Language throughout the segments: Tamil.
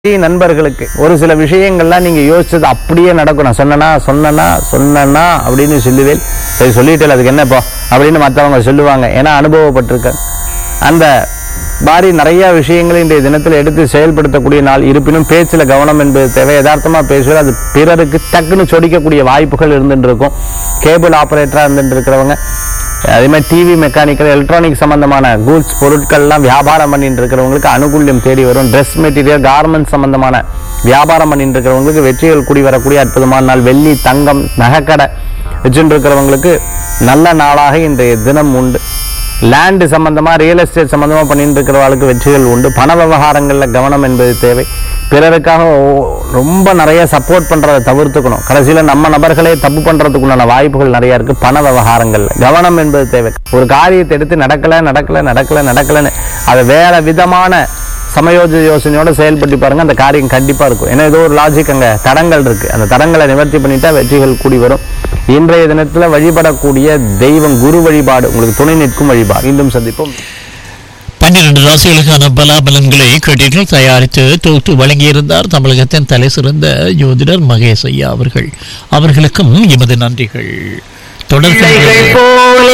நண்பர்களுக்கு ஒரு சில விஷயங்கள்லாம் நீங்க யோசிச்சது அப்படியே நடக்கும் நான் சொன்னனா சொன்னனா சொன்னனா அப்படின்னு சொல்லுவேன் சரி சொல்லிட்டேன் அதுக்கு என்ன இப்போ அப்படின்னு மற்றவங்க சொல்லுவாங்க ஏன்னா அனுபவப்பட்டிருக்க அந்த மாதிரி நிறைய விஷயங்களை இன்றைய தினத்தில் எடுத்து செயல்படுத்தக்கூடிய நாள் இருப்பினும் பேச்சில் கவனம் என்பது தேவை யதார்த்தமாக பேசுவது அது பிறருக்கு டக்குன்னு சொடிக்கக்கூடிய வாய்ப்புகள் இருந்துட்டு இருக்கும் கேபிள் ஆபரேட்டராக இருந்துட்டு இருக்கிறவங்க அதே மாதிரி டிவி மெக்கானிக்கல் எலக்ட்ரானிக் சம்பந்தமான கூட்ஸ் பொருட்கள்லாம் வியாபாரம் பண்ணிட்டு இருக்கிறவங்களுக்கு அனுகூல்யம் தேடி வரும் ட்ரெஸ் மெட்டீரியல் கார்மெண்ட் சம்பந்தமான வியாபாரம் பண்ணிட்டு இருக்கிறவங்களுக்கு வெற்றிகள் கூடி வரக்கூடிய அற்புதமான நாள் வெள்ளி தங்கம் நகைக்கடை வச்சுட்டு இருக்கிறவங்களுக்கு நல்ல நாளாக இன்றைய தினம் உண்டு லேண்டு சம்பந்தமா ரியல் எஸ்டேட் சம்பந்தமா பண்ணிட்டு இருக்கிறவங்களுக்கு வெற்றிகள் உண்டு பண விவகாரங்கள்ல கவனம் என்பது தேவை பிறருக்காக ஓ- ரொம்ப நிறைய சப்போர்ட் பண்றதை தவிர்த்துக்கணும் கடைசியில நம்ம நபர்களே தப்பு பண்றதுக்குண்டான வாய்ப்புகள் நிறைய இருக்கு பண விவகாரங்கள்ல கவனம் என்பது தேவை ஒரு காரியத்தை எடுத்து நடக்கல நடக்கல நடக்கல நடக்கலன்னு அதை வேற விதமான சமயோஜ யோசனையோட செயல்பட்டு பாருங்க அந்த காரியம் கண்டிப்பா இருக்கும் ஏன்னா ஏதோ ஒரு லாஜிக் அங்க தடங்கள் இருக்கு அந்த தடங்களை நிவர்த்தி பண்ணிட்டா வெற்றிகள் கூடி வரும் இன்றைய தினத்துல வழிபடக்கூடிய தெய்வம் குரு வழிபாடு உங்களுக்கு துணை நிற்கும் வழிபாடு மீண்டும் சந்திப்போம் பன்னிரண்டு ராசிகளுக்கான பலாபலன்களை கேட்டீர்கள் தயாரித்து தொகுத்து வழங்கியிருந்தார் தமிழகத்தின் தலை சிறந்த ஜோதிடர் மகேஷ் ஐயா அவர்கள் அவர்களுக்கும் எமது நன்றிகள் தொடர்கின்ற போலே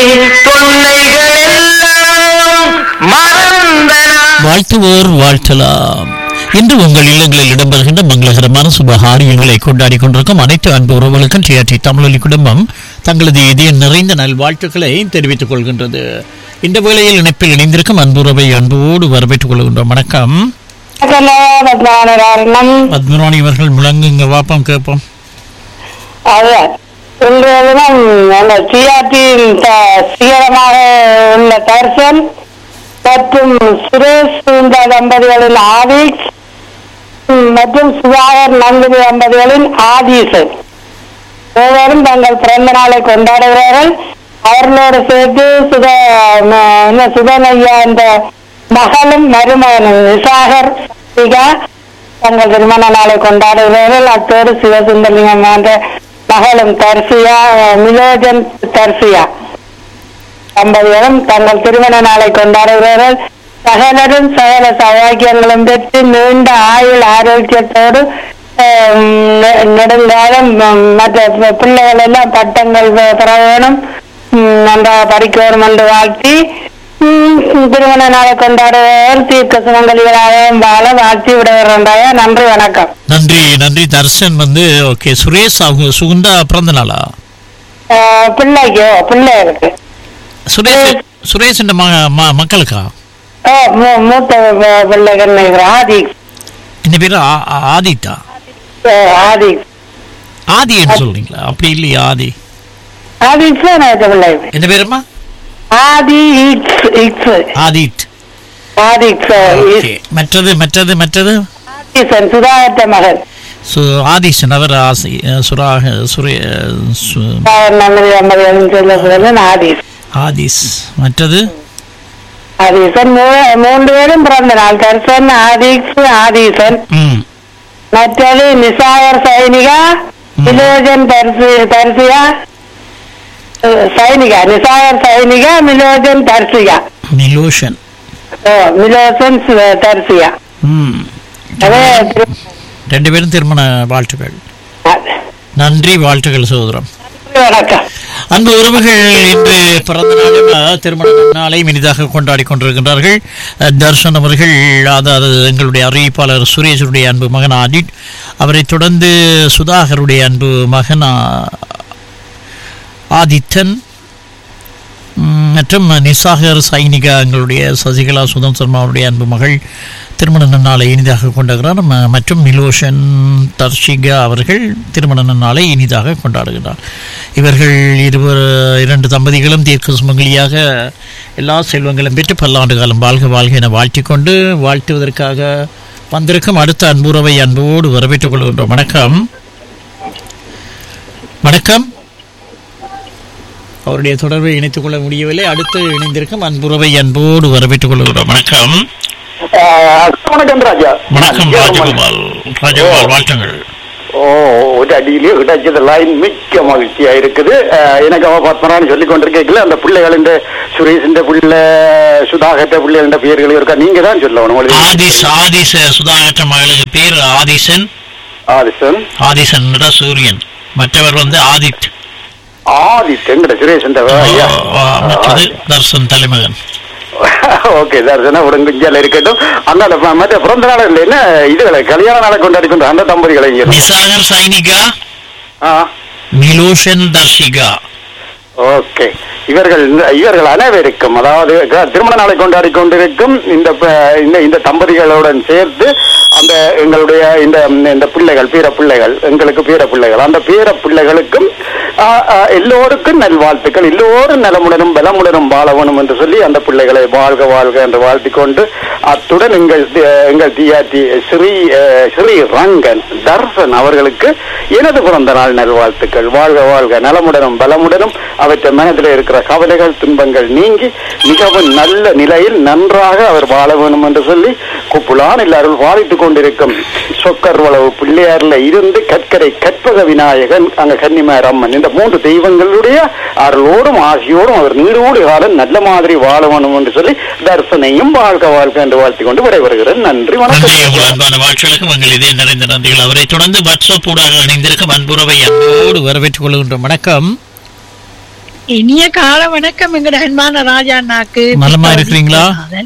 தொல்லைகள் எல்லாம் மறந்தன வாழ்த்துவோர் வாழ்த்தலாம் இன்று உங்கள் இல்லங்களில் இடம்பெறுகின்ற மங்களகரமான சுபகாரியங்களை கொண்டாடி கொண்டிருக்கும் அனைத்து அன்பு உறவுகளுக்கும் டிஆர்டி தமிழொலி குடும்பம் தங்களது இதய நிறைந்த நல்வாழ்த்துக்களை தெரிவித்துக் கொள்கின்றது இந்த வேளையில் இணைப்பில் இணைந்திருக்கும் அன்புறவை அன்போடு வரவேற்றுக் கொள்கின்றோம் வணக்கம் பத்மநாபராரணம் பத்மராணி அவர்கள் முழங்குங்க வாப்பம் கேட்போம் அது இன்றைய தினம் அந்த சிஆர்டியின் சீரமாக உள்ள தர்சன் மற்றும் சுரேஷ் இந்த தம்பதிகளின் ஆதிக்ஸ் ம், மற்றும் சுதாகர் நந்தினி தம்பதிகளின் ஆதீசன் மூவரும் தங்கள் பிறந்த நாளை கொண்டாடுகிறார்கள் அவர்களோடு சேர்த்து சுத ம- என்ன சுதன் ஐயா என்ற மகளும் மருமகனும் நிசாகர் சிகா தங்கள் திருமண நாளை கொண்டாடுகிறார்கள் அத்தோடு சிவசுந்தரலிங்கம் என்ற மகளும் தர்சியா மிலோஜன் தர்சியா தம்பதிகளும் தங்கள் திருமண நாளை கொண்டாடுகிறார்கள் சகலரும் சகல சௌபாக்கியங்களும் பெற்று நீண்ட ஆயுள் ஆரோக்கியத்தோடு ஆம், நெ- நெடுங்காலம் ம், மற்ற பி- பிள்ளைகள் எல்லாம் பட்டங்கள் பெ- பெற வேணும் ம், நன்றாக படிக்க வேணும் என்று வாழ்த்தி ம், திருமண நாளை கொண்டாடுவார் தீர்க்க சுமங்கலிகளாக வாழ வாழ்த்தி விடுகிறாய நன்றி வணக்கம் நன்றி நன்றி தர்ஷன் வந்து ஓகே சுரேஷ் அவங்க சுகுந்தா பிறந்த நாளா ஆஹ், பிள்ளைக்கு பிள்ளை இருக்கு சுரேஷ் சுரேஷ் இந்த ம ம- மக்களுக்கா ஆ, மூ- மூத்த பி- பிள்ளைகள் நினைக்கிறேன். ஆதிக் இந்த பேர் ஆ- ஆ- ஆதித்தா ஆஹ், ஆதிக் ஆதின்னு சொல்றீங்களா அப்படி இல்லையா ஆதி ஆதிக் தான் எனக்கு பிள்ளை என்ன பேருமா ஆதி இக்ஸ் இக்ஸ் ஆதித் ஆதிக் ஓகே மற்றது மற்றது மற்றது ஈசன் சுதாகர்த்த மகன் சு ஆதிஷன் அவர் ஆசி சுராக சுரே சு நன்றி ஐம்பது சொல்லப்படுறது ஆதிஸ் ஆதிஸ் மற்றது ஆதீசன் மூ- மூன்று பேரும் பிறந்த நாள் தர்சன் ஆதிக்ஸ் ஆதீசன் ம் மற்றது நிசாகர் சைனிகா மிலோஜன் தர்சி தர்சியா அஹ், சைனிகா நிசாகர் சைனிகா மிலோஜன் தர்சியா நிலோஷன் ஓ மிலோஜன் சு- தர்சியா ம் அதே திரு- ரெண்டு பேரும் திருமண வாழ்த்துக்கள் அது. நன்றி வாழ்த்துக்கள் சகோதரம் வணக்கம் அன்பு உறவுகள் இன்று பிறந்த நாளும் அஹ், திருமண நாளை இனிதாக கொண்டாடி கொண்டிருக்கின்றார்கள் அஹ், தர்ஷன் அவர்கள் அதாவது எங்களுடைய அறிவிப்பாளர் சுரேஷருடைய அன்பு மகன் ஆதிட் அவரைத் தொடர்ந்து சுதாகருடைய அன்பு மகன் ஆ- ஆதித்தன் ம், மற்றும் நிசாகர் சைனிகா எங்களுடைய சசிகலா சுதம் சர்மாவுடைய அன்பு மகள் திருமண நாளை இனிதாக கொண்டாடுகிறார் ம- மற்றும் நிலோஷன் தர்ஷிகா அவர்கள் திருமண நாளை இனிதாக கொண்டாடுகிறார் இவர்கள் இருவர் இரண்டு தம்பதிகளும் தீர்க்க சுமங்கலியாக எல்லா செல்வங்களும் பெற்று பல்லாண்டு காலம் வாழ்க வாழ்க என வாழ்த்திக் கொண்டு வாழ்த்துவதற்காக வந்திருக்கும் அடுத்த அன்புறவை அன்போடு வரவேற்றுக் கொள்கின்றோம் வணக்கம் வணக்கம் அவருடைய தொடர்பை இணைத்துக் கொள்ள முடியவில்லை அடுத்து இணைந்திருக்கும் அன்புறவை அன்போடு வரவேற்றுக் கொள்கிறோம் வணக்கம் ஆஹ் வணக்கம் ராஜா வணக்கம் ராஜகோபால் ராஜகோபால் வாழ்த்துங்கள் ஓ ஒரு அடியிலேயே கிடைச்சது லைன் மிக்க மகிழ்ச்சியா இருக்குது அஹ், எனக்கு அவ பத்மரான்னு சொல்லி கொண்டிருக்கீங்களா அந்த பிள்ளைகள் இந்த சுரேஷ் இந்த பிள்ளை சுதாகத்த பிள்ளைகள் பேர்கள் இருக்கா நீங்க தான் சொல்லணும் உங்களுக்கு ஆதிஸ் ஆதிச சுதாகர மகளுக்கு பேர் ஆதிசன் ஆதிசன் ஆதிசன் சூரியன் மற்றவர் வந்து ஆதித் ஆதித்தங்கிற சுரேஷ் இந்த ஐயா. ஆ, மற்றது தர்சன் தலைமகன் ஓகே தர்சனா உடம்பு இஞ்சால இருக்கட்டும் அந்த ம- மற்ற பிறந்த நாள் இல்லை என்ன இதுகளை கல்யாண நாளை கொண்டாடி கொண்டு அந்த தம்பதிகளை இங்க நிசாகர் சைனிகா ஆ மிலோஷன் தர்ஷிகா ஓகே இவர்கள் இவர்கள் அனைவருக்கும் அதாவது க- திருமண நாளை கொண்டாடி கொண்டிருக்கும் இந்த ப- இந்த இந்த தம்பதிகளுடன் சேர்த்து அந்த எங்களுடைய இந்த இந்த பிள்ளைகள் பேர பிள்ளைகள் எங்களுக்கு பேர பிள்ளைகள் அந்த பேர பிள்ளைகளுக்கும் ஆ, ஆ, எல்லோருக்கும் நல்வாழ்த்துக்கள் எல்லோரும் நலமுடனும் பலமுடனும் வாழவனும் என்று சொல்லி அந்த பிள்ளைகளை வாழ்க வாழ்க என்று வாழ்த்திக் கொண்டு அத்துடன் எங்கள் தி- எங்கள் தியாட்டி ஸ்ரீ அஹ், ஸ்ரீ ரங்கன் தர்சன் அவர்களுக்கு எனது பிறந்த நாள் நல்வாழ்த்துக்கள் வாழ்க வாழ்க நலமுடனும் பலமுடனும் அவற்றை மனதில் இருக்கிற கவலைகள் துன்பங்கள் நீங்கி மிகவும் நல்ல நிலையில் நன்றாக அவர் வாழ வேணும் என்று சொல்லி குப்புலான் எல்லாரும் வாழ்த்துக் கொண்டிருக்கும் சொக்கர் வளவு பிள்ளையார்ல இருந்து கற்கரை கற்பக விநாயகன் அங்க கன்னிமார் அம்மன் இந்த மூன்று தெய்வங்களுடைய அருளோடும் ஆகியோடும் அவர் நீரோடு காலம் நல்ல மாதிரி வாழ வேணும் என்று சொல்லி தர்சனையும் வாழ்க வாழ்க என்று வாழ்த்திக் கொண்டு விடைபெறுகிறேன் நன்றி நன்றி உங்கள் வணக்கம் அன்பான வாழ்ச்சிகளுக்கு உங்கள் இதே நிறைந்த நன்றிகள் அவரை தொடர்ந்து வாட்ஸ்அப் ஊடாக இணைந்திருக்கும் அன்புறவை அன்போடு வரவேற்றுக் கொள்கின்றோம் வணக்கம் இனிய கால வணக்கம் எங்கட அன்பான ராஜா அண்ணாக்கு நலமா இருக்கிறீங்களா?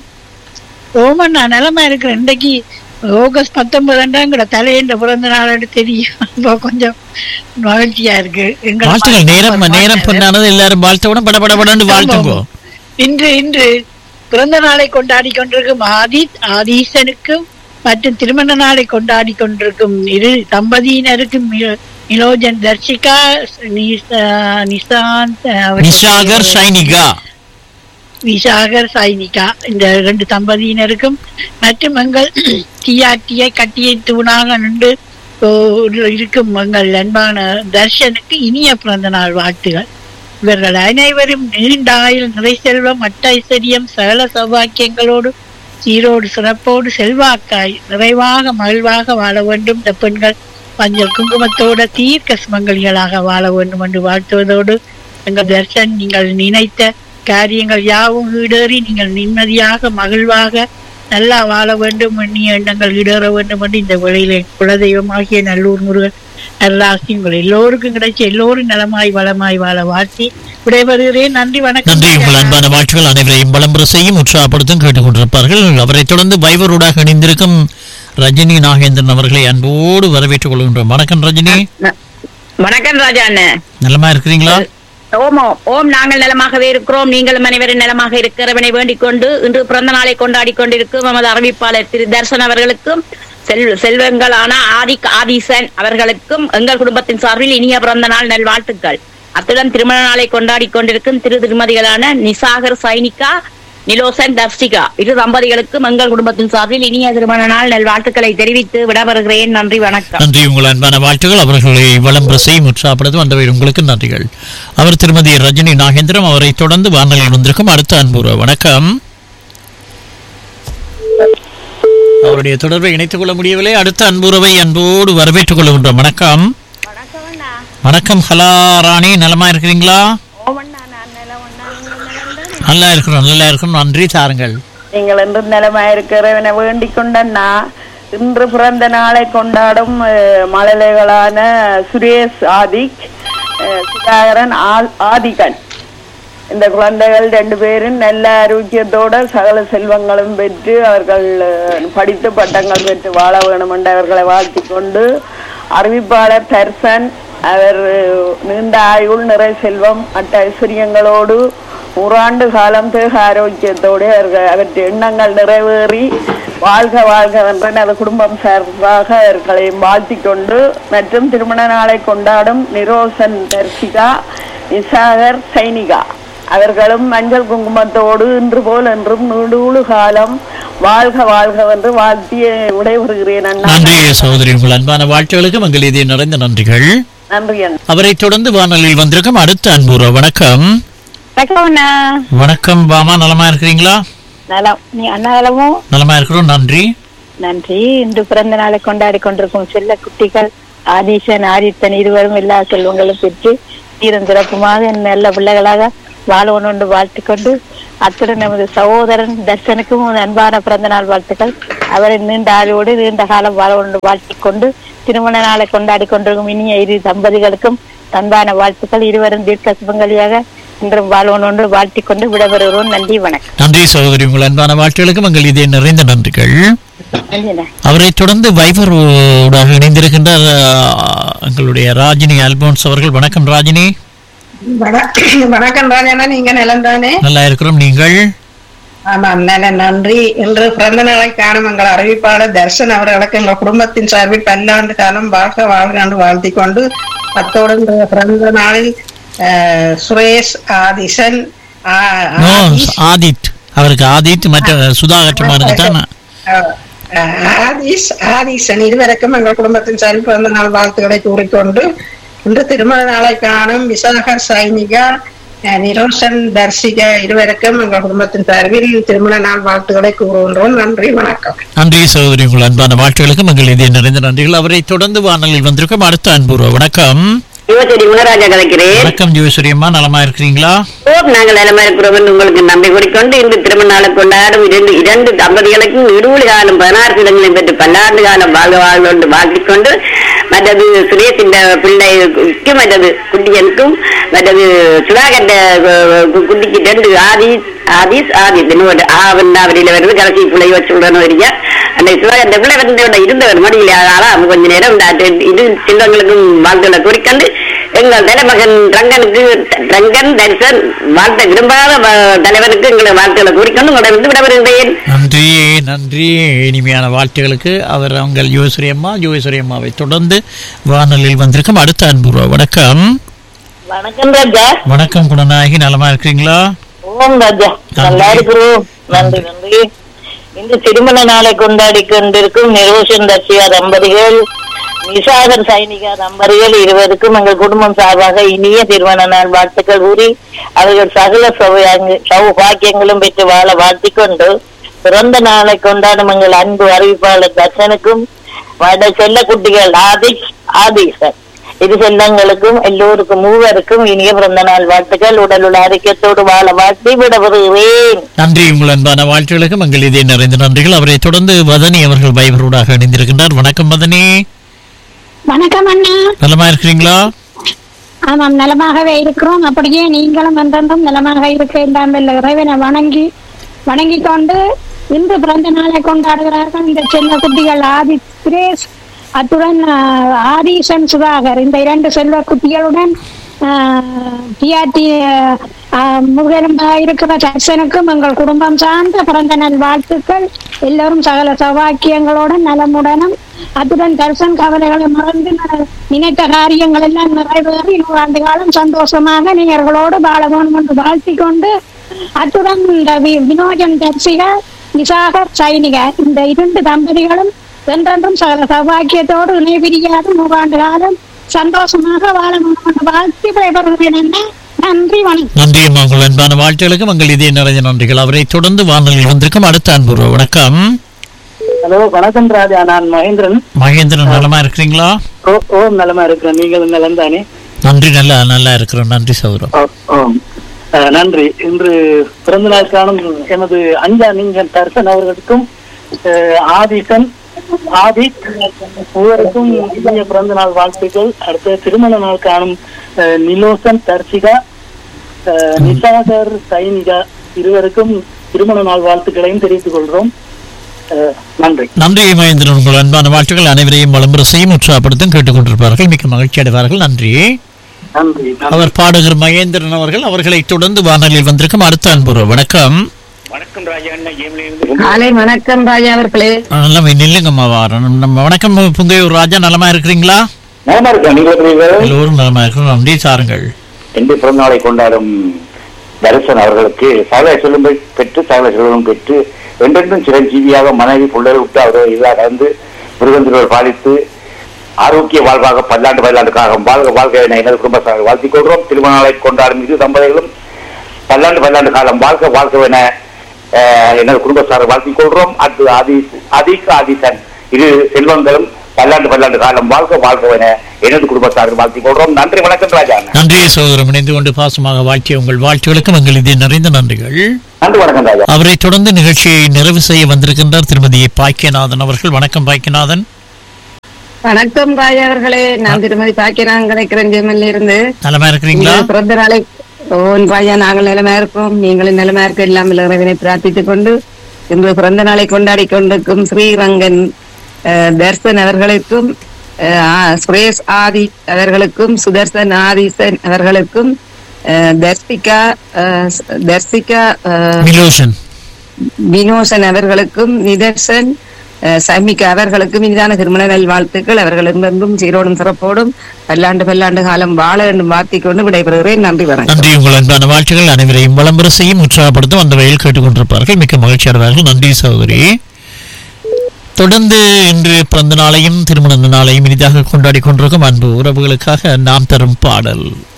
ஓமண்ணா நலமா இருக்கிறேன் இன்னைக்கு ஆகஸ்ட் பத்தொன்பதாண்டா எங்கட தலையண்ட பிறந்த நாள் தெரியும் இப்போ கொஞ்சம் மகிழ்ச்சியா இருக்கு எங்கட வாழ்த்துக்கள் நேரம் பாட்டவர் நேரம் பொண்ணானது எல்லாரும் வாழ்த்தவுடன் பட பட படன்னு வாழ்த்துங்கோ இன்று இன்று பிறந்த நாளை கொண்டாடி கொண்டிருக்கும் ஆதி ஆதீசனுக்கும் மற்றும் திருமண நாளை கொண்டாடி கொண்டிருக்கும் இரு தம்பதியினருக்கும் மி- மிலோஜன் தர்ஷிகா நிசா- நிசாந்த் அவர்கள் நிஷாகர் சைனிகா விசாகர் சைனிகா இந்த ரெண்டு தம்பதியினருக்கும் மற்றும் எங்கள் டிஆர்டியை கட்டியை தூணாக நின்று ஓ, இருக்கும் எங்கள் அன்பான தர்ஷனுக்கு இனிய பிறந்த நாள் வாழ்த்துகள் இவர்கள் அனைவரும் நீண்ட ஆயுள் நிறை செல்வம் அட்ட ஐஸ்வர்யம் சகல சௌபாக்கியங்களோடு சீரோடு சிறப்போடு செல்வாக்காய் நிறைவாக மகிழ்வாக வாழ வேண்டும் இந்த பெண்கள் மஞ்சள் குங்குமத்தோட தீர்க்க சுமங்கலிகளாக வாழ வேண்டும் என்று வாழ்த்துவதோடு எங்கள் தர்ஷன் நீங்கள் நினைத்த காரியங்கள் யாவும் ஈடேறி நீங்கள் நிம்மதியாக மகிழ்வாக நல்லா வாழ வேண்டும் எண்ணிய எண்ணங்கள் ஈடேற வேண்டும் என்று இந்த வேளையிலே குலதெய்வமாகிய நல்லூர் முருகன் நல்லாசி உங்கள் எல்லோருக்கும் கிடைச்ச எல்லோரும் நலமாய் வளமாய் வாழ வாழ்த்தி விடைபெறுகிறேன் நன்றி வணக்கம் நன்றி உங்கள் அன்பான வாழ்த்துக்கள் அனைவரையும் பலம்பர செய்யும் உற்சாகப்படுத்தும் கேட்டுக்கொண்டிருப்பார்கள் அவரை தொடர்ந்து வைவரோடாக இணைந்திருக்கும் ரஜினி நாகேந்திரன் அவர்களை அன்போடு வரவேற்றுக் கொள்கின்றோம் வணக்கம் ரஜினி வணக்கம் ராஜா அண்ணன் நலமா இருக்கிறீங்களா ஓமோ ஓம் நாங்கள் நலமாகவே இருக்கிறோம் நீங்களும் அனைவரும் நலமாக இருக்கிறவனை வேண்டிக் கொண்டு இன்று பிறந்த நாளை கொண்டாடி கொண்டிருக்கும் நமது அறிவிப்பாளர் திரு தர்சன் அவர்களுக்கும் செல் செல்வங்களான ஆதிக் ஆதிசன் அவர்களுக்கும் எங்கள் குடும்பத்தின் சார்பில் இனிய பிறந்த நாள் நல்வாழ்த்துக்கள் அத்துடன் திருமண நாளை கொண்டாடி கொண்டிருக்கும் திரு திருமதிகளான நிசாகர் சைனிகா நிலோசன் தர்ஷிகா இரு தம்பதிகளுக்கும் எங்கள் குடும்பத்தின் சார்பில் இனிய திருமண நாள் நல்வாழ்த்துக்களை தெரிவித்து விடைபெறுகிறேன் நன்றி வணக்கம் நன்றி உங்கள் அன்பான வாழ்த்துக்கள் அவர்களை விளம்பர செய்யும் உற்சாகப்படுத்தும் அந்த உங்களுக்கு நன்றிகள் அவர் திருமதி ரஜினி நாகேந்திரம் அவரை தொடர்ந்து வானொலியில் வந்திருக்கும் அடுத்த அன்புற வணக்கம் அவருடைய தொடர்பை இணைத்துக் கொள்ள முடியவில்லை அடுத்த அன்புறவை அன்போடு வரவேற்றுக் கொள்கின்றோம் வணக்கம் வணக்கம் ஹலா ராணி நலமா இருக்கிறீங்களா நல்லா இருக்கிறோம் நல்லா இருக்கிறோம் நன்றி தாருங்கள் நீங்கள் என்று நிலைமா இருக்கிறவனை வேண்டிக் கொண்டன்னா இன்று பிறந்த நாளை கொண்டாடும் அஹ், மழலைகளான சுரேஷ் ஆதிக் அஹ், சுதாகரன் ஆ- ஆதிகன் இந்த குழந்தைகள் ரெண்டு பேரும் நல்ல ஆரோக்கியத்தோட சகல செல்வங்களும் பெற்று அவர்கள் அஹ், படித்து பட்டங்கள் பெற்று வாழ வேணும் என்று அவர்களை வாழ்த்திக் கொண்டு அறிவிப்பாளர் தர்சன் அவர் அஹ், நீண்ட ஆயுள் நிறை செல்வம் மற்ற ஐஸ்வர்யங்களோடு நூறாண்டு காலம் தேக ஆரோக்கியத்தோடு அவர்கள் அவற்றை எண்ணங்கள் நிறைவேறி வாழ்க வாழ்க என்ற எனது குடும்பம் சார்பாக அவர்களை வாழ்த்திக் கொண்டு மற்றும் திருமண நாளை கொண்டாடும் நிரோசன் தர்ஷிகா நிசாகர் சைனிகா அவர்களும் மஞ்சள் குங்குமத்தோடு இன்று போல் என்றும் நூடூழு காலம் வாழ்க வாழ்க என்று வாழ்த்திய விடைபெறுகிறேன் அண்ணா நன்றி சகோதரி உங்கள் அன்பான வாழ்த்துகளுக்கு மங்கள் இதே நிறைந்த நன்றிகள் நன்றி அண்ணா அவரை தொடர்ந்து வானொலியில் வந்திருக்கும் அடுத்த அன்புற வணக்கம் வணக்கம் அண்ணா வணக்கம் பாமா நலமா இருக்கிறீங்களா நலம் நீ அண்ணா நலமும் நலமா இருக்கிறோம் நன்றி நன்றி இன்று பிறந்த நாளை கொண்டாடி கொண்டிருக்கும் செல்ல குட்டிகள் ஆதிசன் ஆதித்தன் இருவரும் எல்லா செல்வங்களும் பெற்று சீரம் சிறப்புமாக நல்ல பிள்ளைகளாக வாழணும் என்று வாழ்த்திக்கொண்டு அத்துடன் நமது சகோதரன் தர்சனுக்கும் ஒரு அன்பான பிறந்த நாள் வாழ்த்துக்கள் அவரை நீண்ட ஆளோடு நீண்ட காலம் வாழணும் என்று வாழ்த்திக்கொண்டு திருமண நாளை கொண்டாடி கொண்டிருக்கும் இனிய இரு தம்பதிகளுக்கும் அன்பான வாழ்த்துக்கள் இருவரும் தீர்க்க சுபங்கலியாக இன்றும் வாழணும் என்று வாழ்த்திக்கொண்டு விடைபெறுகிறோம் நன்றி வணக்கம் நன்றி சகோதரி உங்கள் அன்பான வாழ்த்துகளுக்கு உங்கள் இதே நிறைந்த நன்றிகள் நன்றி அவரை தொடர்ந்து வைபர் ஊடாக இணைந்திருக்கின்றார் அஹ், எங்களுடைய ராஜினி அல்போன்ஸ் அவர்கள் வணக்கம் ராஜினி வணக்கம் ராஜானா நீங்க நலம் தானே நல்லா இருக்கிறோம் நீங்கள் ஆமாம் நல்ல நன்றி இன்று பிறந்த நாளை காணும் எங்கள் அறிவிப்பாளர் தர்ஷன் அவர்களுக்கு எங்கள் குடும்பத்தின் சார்பில் பல்லாண்டு காலம் வாழ்க வாழ்க என்று வாழ்த்திக் கொண்டு அத்தோடு இந்த பிறந்த நாளில் அஹ், சுரேஷ் ஆதிசன் ஆ- நோ ஆதிஷ், ஆதித் அவருக்கு ஆதித் மற்ற சுதாகட்டமானுக்கு தான் அஹ், அஹ், ஆதிஷ் ஆதிசன் இருவருக்கும் எங்கள் குடும்பத்தின் சார்பில் பிறந்த நாள் வாழ்த்துக்களை கூறிக்கொண்டு இன்று திருமண நாளை காணும் விசாகர் சைனிகா அஹ், நிரோஷன் தர்ஷிகா இருவருக்கும் எங்கள் குடும்பத்தின் சார்பில் திருமண நாள் வாழ்த்துக்களை கூறுகின்றோம் நன்றி வணக்கம் நன்றி சகோதரி உங்கள் அன்பான வாழ்த்துகளுக்கு உங்கள் இதே நிறைந்த நன்றிகள் அவரை தொடர்ந்து வானலில் வந்திருக்கும் அடுத்த அன்புருவ வணக்கம் யுவசரி குணராஜா கலைக்கிறேன் வணக்கம் ஜோஸ்வரி அம்மா நலமா இருக்கிறீங்களா ஓம் நாங்கள் நலமா இருக்கிறோம் என்று உங்களுக்கு நம்பி கூறிக்கொண்டு இந்த திருமண நாளை கொண்டாடும் இரண்டு இரண்டு தம்பதிகளுக்கும் இருபது காலம் பதினாறு தினங்களை பெற்று பல்லாண்டு காலம் வாழ்க வாழ்க என்று வாழ்த்திக்கொண்டு மற்றது சுரேஷ் இந்த பிள்ளைக்கு மற்றது குட்டியனுக்கும் மற்றது சுதாகண்ட குட்டிக்கு ரெண்டு ஆதி ஆதிஸ் ஆதி இன்னொரு ஆவண்ணாவரியில வருது கடைசி பிள்ளை வச்சு விடணும் வரியா அந்த சுதாகண்ட பிள்ளை வந்து இருந்தவர் மடியில் ஆளா கொஞ்ச நேரம் இந்த இது செல்வங்களுக்கும் வாழ்த்துக்களை குறிக்கொண்டு எங்கள் தலைமகன் ரங்கனுக்கு ரங்கன் தரிசன் வாழ்த்த விரும்பாத வ- தலைவனுக்கு எங்களை வாழ்த்துக்களை கூறிக்கொண்டு உங்களை வந்து விடவருகிறேன் நன்றி நன்றி இனிமையான வாழ்த்துகளுக்கு அவர் உங்கள் யோஸ்வரி அம்மா யோஸ்வரி அம்மாவை தொடர்ந்து வானலில் வந்திருக்கும் அடுத்த அன்புருவ வணக்கம் வணக்கம் ராஜா வணக்கம் குணநாயகி நலமா இருக்கிறீங்களா ஓம் ராஜா நல்லா இருக்கிறோம் நன்றி நன்றி இந்த திருமண நாளை கொண்டாடி கொண்டிருக்கும் நிரோஷன் தர்ஷியா தம்பதிகள் நிசாகர் சைனிகா தம்பதிகள் இருவருக்கும் எங்கள் குடும்பம் சார்பாக இனிய திருமண நாள் வாழ்த்துக்கள் கூறி அவர்கள் சகல சௌபாகிய- சௌபாக்கியங்களும் பெற்று வாழ வாழ்த்திக் கொண்டு பிறந்த நாளை கொண்டாடும் எங்கள் அன்பு அறிவிப்பாளர் தர்ஷனுக்கும் வட செல்ல குட்டிகள் ஆதிஷ் ஆதிசன் இரு செல்லங்களுக்கும் எல்லோருக்கும் மூவருக்கும் இனிய பிறந்த நாள் வாழ்த்துக்கள் உடலுள்ள ஆரோக்கியத்தோடு வாழ வாழ்த்தி விடப்படுகிறேன் நன்றி உங்கள் அன்பான வாழ்த்துகளுக்கு உங்கள் இதே நிறைந்த நன்றிகள் அவரை தொடர்ந்து வதனி அவர்கள் பைபரோடாக இணைந்திருக்கின்றார் வணக்கம் வதனி வணக்கம் அண்ணா நலமா இருக்கிறீங்களா ஆமாம் நலமாகவே இருக்கிறோம் அப்படியே நீங்களும் என்றென்றும் நலமாக இருக்க வேண்டாம் என்ற இறைவனை வணங்கி வணங்கி கொண்டு இன்று பிறந்த நாளை கொண்டாடுகிறார்கள் இந்த செல்ல குட்டிகள் ஆதி சுரேஷ் அத்துடன் ஆஹ், ஆதிசன் சுதாகர் இந்த இரண்டு செல்வ குட்டிகளுடன் டிஆர்டி முகெலும்பாக இருக்கிற தர்சனுக்கும் எங்கள் குடும்பம் சார்ந்த பிறந்த நாள் வாழ்த்துக்கள் எல்லோரும் சகல சௌபாக்கியங்களுடன் நலமுடனும் அத்துடன் தர்சன் கவலைகளை மறந்து ந- நினைத்த காரியங்கள் எல்லாம் நிறைவேறி நூறாண்டு காலம் சந்தோஷமாக நேயர்களோடு வாழ வேண்டும் என்று வாழ்த்திக் கொண்டு அத்துடன் இந்த வி- வினோஜன் தர்சிகா நிசாகர் சைனிகர் இந்த இரண்டு தம்பதிகளும் என்றென்றும் சகல சௌபாக்கியத்தோடு இணை பிரியாது நூறாண்டு காலம் சந்தோஷமாக வாழ வேண்டும் என்று வாழ்த்தி விடைபெறுகிறேன் அண்ணா. நன்றி வணக்கம் நன்றி அம்மா உங்கள் அன்பான வாழ்த்துகளுக்கு உங்கள் இதே நிறைந்த நன்றிகள் அவரை தொடர்ந்து வானலில் வந்திருக்கும் அடுத்த அன்புருவ வணக்கம் ஹலோ வணக்கம் ராஜா நான் மகேந்திரன் மகேந்திரன் நலமா இருக்கிறீங்களா ஓ ஓ நலமா இருக்கிறேன் நீங்கள் நலம் தானே நன்றி நல்லா நல்லா இருக்கிறோம் நன்றி சௌரம் ஓ, ஓ. அஹ், நன்றி இன்று பிறந்த நாள் காணும் எனது அஞ்சா நீங்கள் தர்சன் அவர்களுக்கும் அஹ், ஆதிசன் ஆதி மூவருக்கும் இனிய பிறந்த நாள் வாழ்த்துக்கள் அடுத்த திருமண நாள் காணும் அஹ், நிலோசன் தர்சிகா அஹ், நிசாகர் சைனிகா இருவருக்கும் திருமண நாள் வாழ்த்துக்களையும் தெரிவித்துக் கொள்கிறோம் அஹ், நன்றி நன்றி மகேந்திரன் உங்கள் அன்பான வாழ்த்துக்கள் அனைவரையும் வளம்புற செய்யும் உற்சாகப்படுத்தும் கேட்டுக்கொண்டிருப்பார்கள் மிக்க மகிழ்ச்சி அடைவார்கள் நன்றி நன்றி அவர் பாடகர் மகேந்திரன் அவர்கள் அவர்களை தொடர்ந்து வானலில் வந்திருக்கும் அடுத்த அன்புருவ வணக்கம் வணக்கம் ராஜா அண்ணா கேம்ல காலை வணக்கம் ராஜா அவர்களே நல்லா நில்லுங்கம்மா வாரம் நம்ம வணக்கம் புங்கையூர் ராஜா நலமா இருக்கிறீங்களா நலமா இருக்கேன் நீங்க எப்படி இருக்கீங்க? எல்லோரும் நலமா இருக்கிறோம் நன்றி சாருங்கள் இன்று பிறந்த நாளை கொண்டாடும் தரிசன் அவர்களுக்கு சகல செல்வம் பெற்று சகல செல்வம் பெற்று என்றென்றும் சிரஞ்சீவியாக மனைவி பிள்ளைகள் விட்டு அவர் இதாக கலந்து முருகந்திரவர் பாலித்து ஆரோக்கிய வாழ்வாக பல்லாண்டு பல்லாண்டுக்காக வாழ்க வாழ்க என எனது குடும்ப சார்பில் வாழ்த்திக் கொள்கிறோம் திருமண நாளை கொண்டாடும் இரு தம்பதிகளும் பல்லாண்டு பல்லாண்டு காலம் வாழ்க வாழ்க என அஹ், எனது குடும்ப சார்பில் வாழ்த்திக் கொள்கிறோம் அது ஆதி அதிக ஆதிசன் இரு செல்வங்களும் பல்லாண்டு பல்லாண்டு காலம் வாழ்க்கை வாழ்க்கை எனது குடும்பத்தார்கள் வாழ்த்தி கொள்றோம் நன்றி வணக்கம் ராஜா நன்றி சகோதரம் இணைந்து கொண்டு பாசமாக வாழ்த்திய உங்கள் வாழ்த்துகளுக்கும் எங்கள் இது நிறைந்த நன்றிகள் நன்றி வணக்கம் ராஜா அவரை தொடர்ந்து நிகழ்ச்சியை நிறைவு செய்ய வந்திருக்கின்றார் திருமதி பாக்கியநாதன் அவர்கள் வணக்கம் பாக்கியநாதன் வணக்கம் ராஜா அவர்களே நான் திருமதி பாக்கியராங்க கிடைக்கிறேன் ஜெமல்ல இருந்து நலமா இருக்கிறீங்களா உங்கள் பிறந்த நாளை ஓன் ராஜா நாங்கள் நிலமா இருக்கோம் நீங்களும் நிலமா இருக்க இல்லாமல் இறைவனை பிரார்த்தித்துக் கொண்டு இன்று பிறந்த நாளை கொண்டாடி கொண்டிருக்கும் ஸ்ரீரங்கன் அஹ், தர்சன் அவர்களுக்கும் அஹ், ஆ- சுரேஷ் ஆதி அவர்களுக்கும் சுதர்சன் ஆதிசன் அவர்களுக்கும் அஹ், தர்சிகா அஹ், தர்சிகா அஹ், மிலோஷன் வினோசன் அவர்களுக்கும் நிதர்சன் அஹ், சமிகா அவர்களுக்கும் இனிதான திருமண நல்வாழ்த்துக்கள் அவர்கள் இருந்தும் சீரோடும் சிறப்போடும் பல்லாண்டு பல்லாண்டு காலம் வாழ வேண்டும் வாழ்த்திக் கொண்டு விடைபெறுகிறேன் நன்றி வணக்கம் நன்றி உங்கள் அன்பான வாழ்த்துக்கள் அனைவரையும் விளம்பர செய்யும் உற்சாகப்படுத்தும் அந்த வகையில் கேட்டுக்கொண்டிருப்பார்கள் மிக்க மகிழ்ச்சி அடைவார்கள் நன்றி சகோதரி தொடர்ந்து இன்று பிறந்த நாளையும் திருமண நாளையும் இனிதாக கொண்டாடி கொண்டிருக்கும் அன்பு உறவுகளுக்காக நாம் தரும் பாடல்